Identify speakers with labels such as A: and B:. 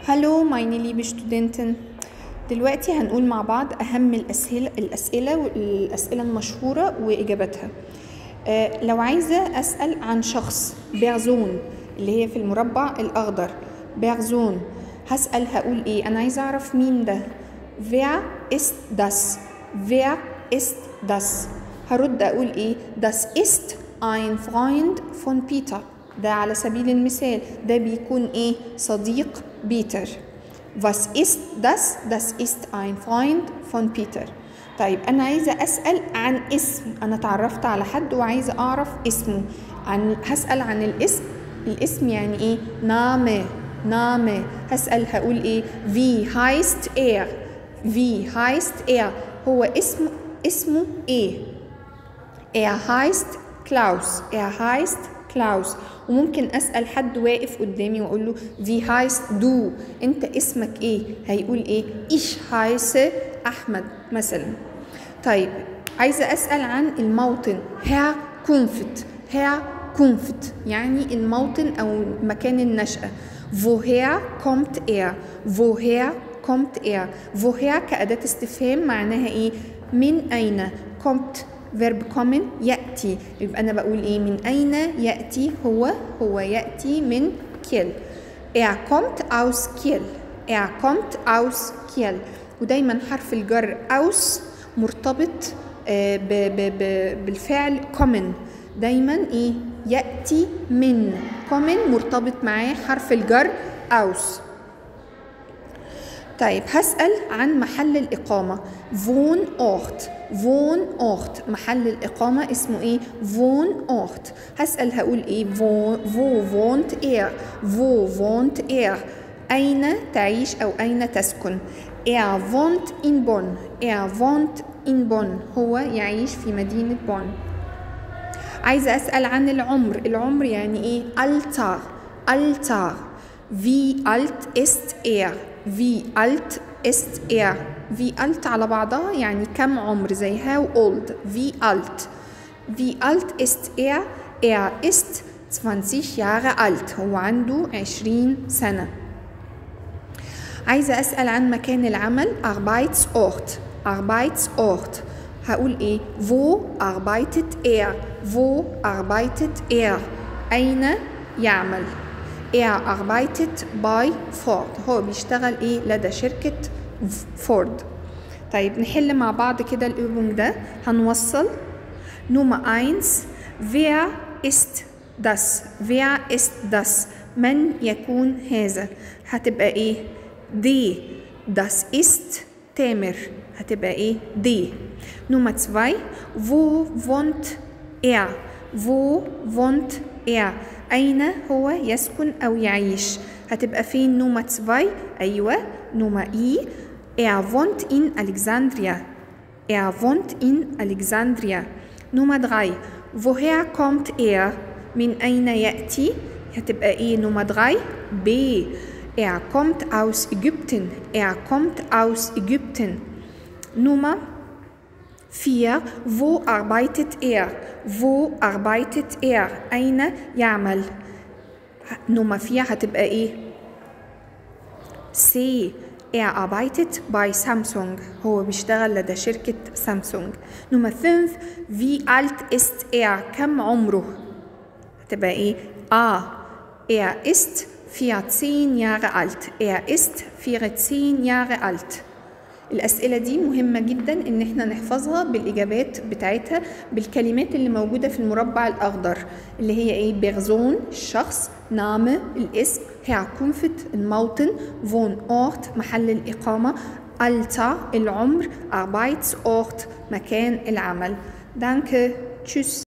A: Hallo meine liebe Studentin دلوقتي هنقول مع بعض أهم الأسئلة الأسئلة والأسئلة المشهورة وإجابتها آه، لو عايزة أسأل عن شخص بيرزون اللي هي في المربع الأخضر بيرزون هسأل هقول إيه أنا عايزة أعرف مين ده Wer ist das Wer ist das هرد أقول إيه Das ist ein Freund von Peter ده على سبيل المثال ده بيكون إيه صديق بيتر Was ist das? Das ist ein Freund von Peter. طيب أنا عايزة أسأل عن اسم، أنا تعرفت على حد وعايزة أعرف اسمه. عن هسأل عن الاسم، الاسم يعني إيه؟ Name، Name. هسأل هقول إيه؟ Wie heißt er؟ Wie heißt er؟ هو اسمه اسمه إيه؟ Er heißt Klaus. Er heißt كلاوس وممكن اسال حد واقف قدامي واقول له في هايست دو انت اسمك ايه هيقول ايه ايش هايس احمد مثلا طيب عايزه اسال عن الموطن هير كونفت هير كونفت يعني الموطن او مكان النشأة woher kommt er woher kommt er woher كأداة استفهام معناها ايه من اين kommt فيرب kommen يأتي يبقى أنا بقول إيه من أين يأتي هو هو يأتي من كيل er kommt aus Kiel er kommt aus Kiel ودايما حرف الجر aus مرتبط آه ب ب ب بالفعل kommen دايما إيه يأتي من kommen مرتبط معاه حرف الجر aus طيب هسأل عن محل الإقامة Wohnort Wohnort محل الإقامة اسمه إيه Wohnort هسأل هقول إيه wo, wo wohnt er wo wohnt er أين تعيش أو أين تسكن er wohnt in Bonn er wohnt in Bonn هو يعيش في مدينة بون عايزة أسأل عن العمر العمر يعني إيه Alter Alter wie alt ist er wie alt ist er wie alt على بعضها يعني كم عمر زي how old wie alt wie alt ist er er ist 20 Jahre alt هو عنده 20 سنة عايزة أسأل عن مكان العمل Arbeitsort Arbeitsort هقول إيه wo arbeitet er wo arbeitet er أين يعمل er arbeitet bei Ford هو بيشتغل ايه لدى شركة فورد طيب نحل مع بعض كده الأوبنج ده هنوصل نومر 1 wer ist das wer ist das من يكون هذا هتبقى ايه دي das ist تامر هتبقى ايه دي نومر 2 wo wohnt er wo wohnt er أين هو يسكن أو يعيش هتبقى فين نومة 2 أيوة نومة إي Er wohnt in Alexandria. Er wohnt in Alexandria. Nummer 3. Woher kommt er? من أين يأتي؟ هتبقى إيه نومة 3 B. Er kommt aus Ägypten. Er kommt aus Ägypten. Nummer 4. Wo arbeitet er? Wo arbeitet er? أين يعمل؟ Nummer 4 هتبقى إيه؟ C. Er arbeitet bei Samsung. هو بيشتغل لدى شركة سامسونج. Nummer 5. Wie alt ist er? كم عمره؟ هتبقى إيه؟ A. Er ist 14 Jahre alt. Er ist 14 Jahre alt. الأسئلة دي مهمة جدا إن احنا نحفظها بالإجابات بتاعتها بالكلمات اللي موجودة في المربع الأخضر اللي هي إيه بيرزون الشخص نامة الاسم Herkunft الموطن Wohnort محل الإقامة Alter العمر Arbeitsort مكان العمل Danke Tschüss